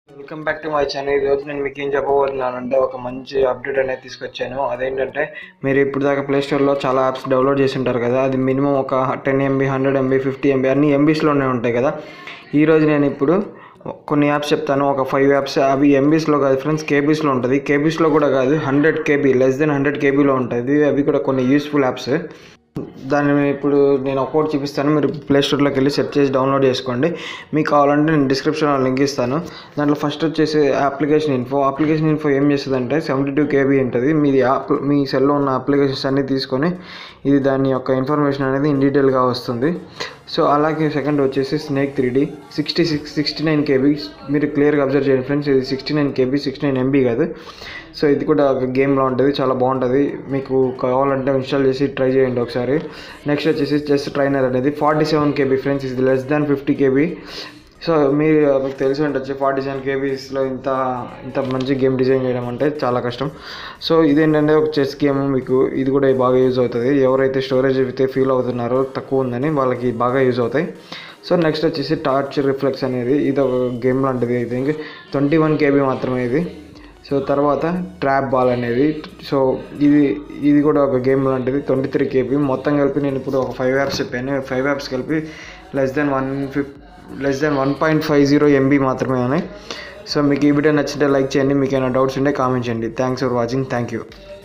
welcome back to my channel ఈరోజు నేను మీకు ఏం చెప్పబోతున్నానంటే ఒక మంచి అప్డేట్ అనేది తీసుకొచ్చాను అదేంటంటే మీరు ఇప్పుడు దాకా ప్లే స్టోర్లో చాలా యాప్స్ డౌన్లోడ్ చేసి ఉంటారు కదా అది మినిమం ఒక ten MB hundred MB fifty MB అన్ని ఎంబీస్లోనే ఉంటాయి కదా ఈరోజు నేను ఇప్పుడు కొన్ని యాప్స్ చెప్తాను ఒక ఫైవ్ యాప్స్ అవి ఎంబీస్లో కాదు ఫ్రెండ్స్ కేబీస్లో ఉంటుంది కేబీస్లో కూడా కాదు hundred KB less than hundred కేబీలో ఉంటుంది అవి కూడా కొన్ని యూస్ఫుల్ యాప్స్ దాన్ని ఇప్పుడు నేను ఒక్కోటి చూపిస్తాను మీరు ప్లే స్టోర్లోకి వెళ్ళి సెర్చ్ చేసి డౌన్లోడ్ చేసుకోండి మీకు కావాలంటే నేను డిస్క్రిప్షన్లో లింక్ ఇస్తాను దాంట్లో ఫస్ట్ వచ్చేసి అప్లికేషన్ ఇన్ఫో అప్లికేషన్ ఇన్ఫో ఏం చేస్తుందంటే సెవెంటీ టూ కేబీ ఉంటుంది మీది యాప్ మీ సెల్లో ఉన్న అప్లికేషన్స్ అన్ని తీసుకొని ఇది దాని యొక్క ఇన్ఫర్మేషన్ అనేది ఇన్ డీటెయిల్గా వస్తుంది సో అలాగే సెకండ్ వచ్చేసి snake three D sixty six sixty nine KB మీరు క్లియర్గా అబ్జర్వ్ చేయండి ఫ్రెండ్స్ ఇది sixty nine KB sixty nine MB కాదు సో ఇది కూడా ఒక గేమ్లో ఉంటుంది చాలా బాగుంటుంది మీకు కావాలంటే ఇన్స్టాల్ చేసి ట్రై చేయండి ఒకసారి నెక్స్ట్ వచ్చేసి చెస్ ట్రైనర్ అనేది ఫార్టీ సెవెన్ కేబీ ఫ్రెండ్స్ ఇది less than fifty KB so మీరు మీకు తెలిసి ఉండొచ్చు ఫార్టీ సెవెన్ కేబీస్లో ఇంత ఇంత మంచి గేమ్ డిజైన్ చేయడం అంటే చాలా కష్టం సో ఇదేంటంటే ఒక చెస్ గేమ్ మీకు ఇది కూడా బాగా యూజ్ అవుతుంది ఎవరైతే స్టోరేజ్ అయితే ఫీల్ అవుతున్నారో తక్కువ ఉందని వాళ్ళకి బాగా యూజ్ అవుతాయి సో నెక్స్ట్ వచ్చేసి టార్చ్ రిఫ్లెక్స్ అనేది ఇది ఒక గేమ్ లాంటిది I think twenty one KB మాత్రమే ఇది సో తర్వాత ట్రాప్ బాల్ అనేది సో ఇది ఇది కూడా ఒక గేమ్ లాంటిది ట్వంటీ త్రీ కేబీ మొత్తం కలిపి నేను ఇప్పుడు ఒక ఫైవ్ యాప్స్ చెప్పాను ఫైవ్ యాప్స్ కలిపి లెస్ దెన్ వన్ ఫిఫ్ less than one point five zero MB మాత్రమే ఉన్నాయి సో మీకు ఈ వీడియో నచ్చితే లైక్ చేయండి మీకు ఏమైనా డౌట్స్ ఉంటే కామెంట్ చేయండి thanks for watching thank you